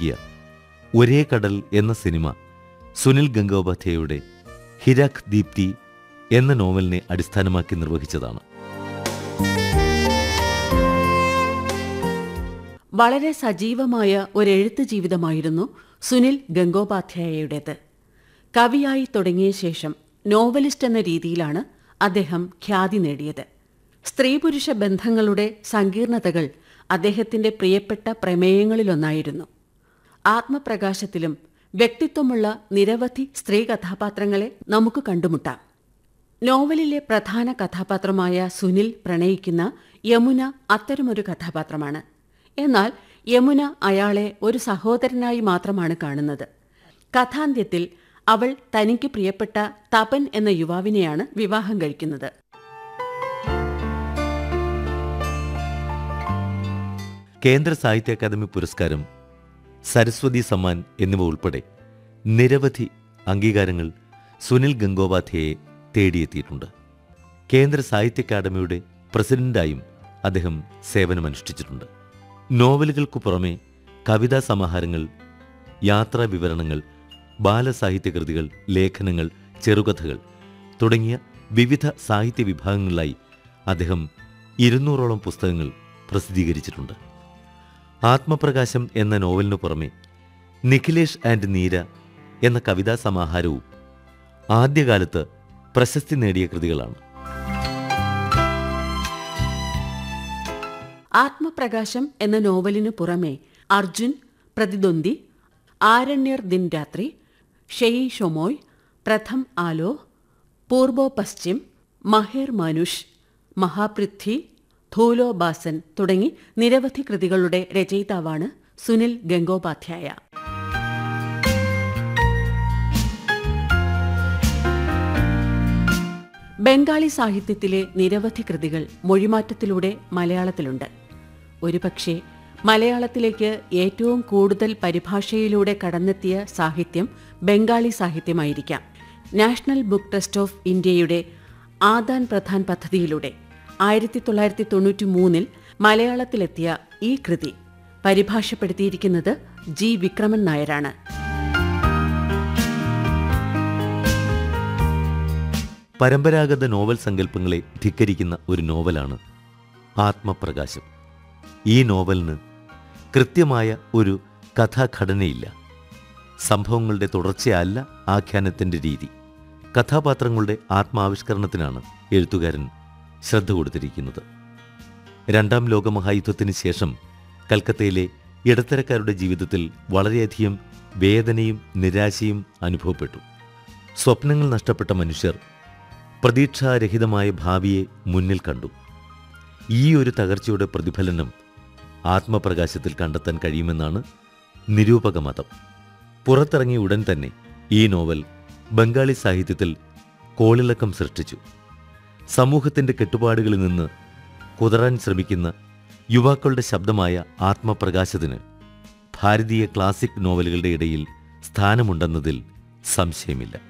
ഒരുക്കിയ ഒരേ കടൽ എന്ന സിനിമ സുനിൽ ഗംഗോപാധ്യായയുടെ ഹിരാഖ് ദീപ്തി എന്ന നോവലിനെ അടിസ്ഥാനമാക്കി നിർവഹിച്ചതാണ് വളരെ സജീവമായ ഒരെഴുത്ത് ജീവിതമായിരുന്നു സുനിൽ ഗംഗോപാധ്യായയുടേത് കവിയായി തുടങ്ങിയ ശേഷം നോവലിസ്റ്റ് എന്ന രീതിയിലാണ് അദ്ദേഹം ഖ്യാതി നേടിയത് സ്ത്രീ പുരുഷ ബന്ധങ്ങളുടെ സങ്കീർണതകൾ അദ്ദേഹത്തിന്റെ പ്രിയപ്പെട്ട പ്രമേയങ്ങളിലൊന്നായിരുന്നു ആത്മപ്രകാശത്തിലും വ്യക്തിത്വമുള്ള നിരവധി സ്ത്രീ കഥാപാത്രങ്ങളെ നമുക്ക് കണ്ടുമുട്ടാം നോവലിലെ പ്രധാന കഥാപാത്രമായ സുനിൽ പ്രണയിക്കുന്ന യമുന അത്തരമൊരു കഥാപാത്രമാണ് എന്നാൽ യമുന അയാളെ ഒരു സഹോദരനായി മാത്രമാണ് കാണുന്നത് കഥാന്ത്യത്തിൽ അവൾ തനിക്ക് പ്രിയപ്പെട്ട തപൻ എന്ന യുവാവിനെയാണ് വിവാഹം കഴിക്കുന്നത് കേന്ദ്ര സാഹിത്യ അക്കാദമി പുരസ്കാരം സരസ്വതി സമ്മാൻ എന്നിവ ഉൾപ്പെടെ നിരവധി അംഗീകാരങ്ങൾ സുനിൽ ഗംഗോപാധ്യായെ തേടിയെത്തിയിട്ടുണ്ട് കേന്ദ്ര സാഹിത്യ അക്കാദമിയുടെ പ്രസിഡന്റായും അദ്ദേഹം സേവനമനുഷ്ഠിച്ചിട്ടുണ്ട് നോവലുകൾക്കു പുറമെ കവിതാ സമാഹാരങ്ങൾ യാത്രാ വിവരണങ്ങൾ ബാലസാഹിത്യകൃതികൾ ലേഖനങ്ങൾ ചെറുകഥകൾ തുടങ്ങിയ വിവിധ സാഹിത്യ വിഭാഗങ്ങളിലായി അദ്ദേഹം ഇരുന്നൂറോളം പുസ്തകങ്ങൾ പ്രസിദ്ധീകരിച്ചിട്ടുണ്ട് ആത്മപ്രകാശം എന്ന നോവലിനു പുറമെ നിഖിലേഷ് ആൻഡ് നീര എന്ന കവിതാ സമാഹാരവും ആദ്യകാലത്ത് പ്രശസ്തി നേടിയ കൃതികളാണ് ആത്മപ്രകാശം എന്ന നോവലിനു പുറമെ അർജുൻ പ്രതിദ്വന്ദി ആരണ്യർ ദിൻ രാത്രി ഷെയ് ഷൊമോയ് പ്രഥം ആലോ പൂർബോ പശ്ചിം മഹേർ മനുഷ് മഹാപൃഥ്വി ധൂലോ ബാസൻ തുടങ്ങി നിരവധി കൃതികളുടെ രചയിതാവാണ് സുനിൽ ഗംഗോപാധ്യായ ബംഗാളി സാഹിത്യത്തിലെ നിരവധി കൃതികൾ മൊഴിമാറ്റത്തിലൂടെ മലയാളത്തിലുണ്ട് ഒരുപക്ഷെ മലയാളത്തിലേക്ക് ഏറ്റവും കൂടുതൽ പരിഭാഷയിലൂടെ കടന്നെത്തിയ സാഹിത്യം ബംഗാളി സാഹിത്യമായിരിക്കാം നാഷണൽ ബുക്ക് ട്രസ്റ്റ് ഓഫ് ഇന്ത്യയുടെ ആദാൻ പ്രധാൻ പദ്ധതിയിലൂടെ ആയിരത്തി തൊള്ളായിരത്തി തൊണ്ണൂറ്റി മൂന്നിൽ മലയാളത്തിലെത്തിയ ഈ കൃതി പരിഭാഷപ്പെടുത്തിയിരിക്കുന്നത് ജി വിക്രമൻ നായരാണ് പരമ്പരാഗത നോവൽ സങ്കല്പങ്ങളെ ധിക്കരിക്കുന്ന ഒരു നോവലാണ് ആത്മപ്രകാശം ഈ നോവലിന് കൃത്യമായ ഒരു കഥാഘടനയില്ല സംഭവങ്ങളുടെ തുടർച്ചയല്ല ആഖ്യാനത്തിൻ്റെ രീതി കഥാപാത്രങ്ങളുടെ ആത്മാവിഷ്കരണത്തിനാണ് എഴുത്തുകാരൻ ശ്രദ്ധ കൊടുത്തിരിക്കുന്നത് രണ്ടാം ലോകമഹായുദ്ധത്തിന് ശേഷം കൽക്കത്തയിലെ ഇടത്തരക്കാരുടെ ജീവിതത്തിൽ വളരെയധികം വേദനയും നിരാശയും അനുഭവപ്പെട്ടു സ്വപ്നങ്ങൾ നഷ്ടപ്പെട്ട മനുഷ്യർ പ്രതീക്ഷാരഹിതമായ ഭാവിയെ മുന്നിൽ കണ്ടു ഈ ഒരു തകർച്ചയുടെ പ്രതിഫലനം ആത്മപ്രകാശത്തിൽ കണ്ടെത്താൻ കഴിയുമെന്നാണ് നിരൂപക മതം പുറത്തിറങ്ങിയ ഉടൻ തന്നെ ഈ നോവൽ ബംഗാളി സാഹിത്യത്തിൽ കോളിളക്കം സൃഷ്ടിച്ചു സമൂഹത്തിൻ്റെ കെട്ടുപാടുകളിൽ നിന്ന് കുതറാൻ ശ്രമിക്കുന്ന യുവാക്കളുടെ ശബ്ദമായ ആത്മപ്രകാശത്തിന് ഭാരതീയ ക്ലാസിക് നോവലുകളുടെ ഇടയിൽ സ്ഥാനമുണ്ടെന്നതിൽ സംശയമില്ല